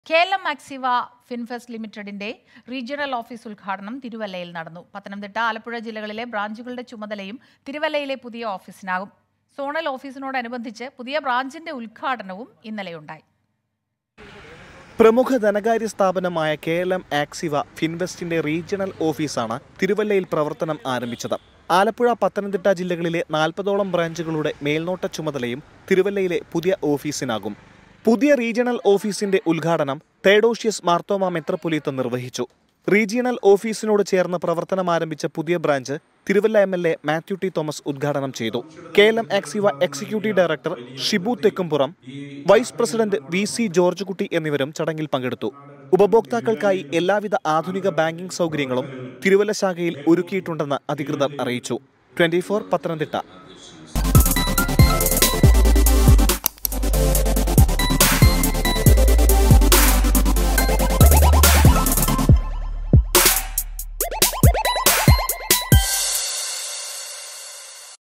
കേരളം മാക്സിവ ഫിൻഫെസ്റ്റ് ലിമിറ്റഡിന്റെ regional office ഉദ്ഘാടനം തിരുവല്ലയിൽ നടന്നു പത്തനംതിട്ട ആലപ്പുഴ ജില്ലകളിലെ ബ്രാഞ്ചുകളുടെ ചുമതലയും തിരുവല്ലയിലെ പുതിയ ഓഫീസിനാകും സോണൽ ഓഫീസിനോടനുബന്ധിച്ച് പുതിയ ബ്രാഞ്ചിന്റെ ഉദ്ഘാടനവും ഇന്നലെയുണ്ടായി പ്രമുഖ ധനകാര്യ സ്ഥാപനമായ കെ എൽ എം ആക്സിവ ഫിൻവെസ്റ്റിന്റെ റീജിയണൽ ഓഫീസാണ് തിരുവല്ലയിൽ പ്രവർത്തനം ആരംഭിച്ചത് ആലപ്പുഴ പത്തനംതിട്ട ജില്ലകളിലെ നാൽപ്പതോളം ബ്രാഞ്ചുകളുടെ മേൽനോട്ട ചുമതലയും തിരുവല്ലയിലെ പുതിയ ഓഫീസിനാകും പുതിയ റീജിയണൽ ഓഫീസിന്റെ ഉദ്ഘാടനം തേഡോഷ്യസ് മാർത്തോമ മെത്രപൊലീത്ത നിർവഹിച്ചു റീജിയണൽ ഓഫീസിനോട് ചേർന്ന് പ്രവർത്തനം ആരംഭിച്ച പുതിയ branch Thiruvalla M L A Mathew T Thomas ഉദ്ഘാടനം ചെയ്തു K L M Axiva executive director Shibu Thekkumpuram vice president V C George Kutty എന്നിവരും ചടങ്ങിൽ പങ്കെടുത്തു ഉപഭോക്താക്കൾക്കായി എല്ലാവിധ ആധുനിക ബാങ്കിംഗ് സൗകര്യങ്ങളും തിരുവല്ല ശാഖയിൽ ഒരുക്കിയിട്ടുണ്ടെന്ന് അധികൃതർ അറിയിച്ചു ട്വന്റി പത്തനംതിട്ട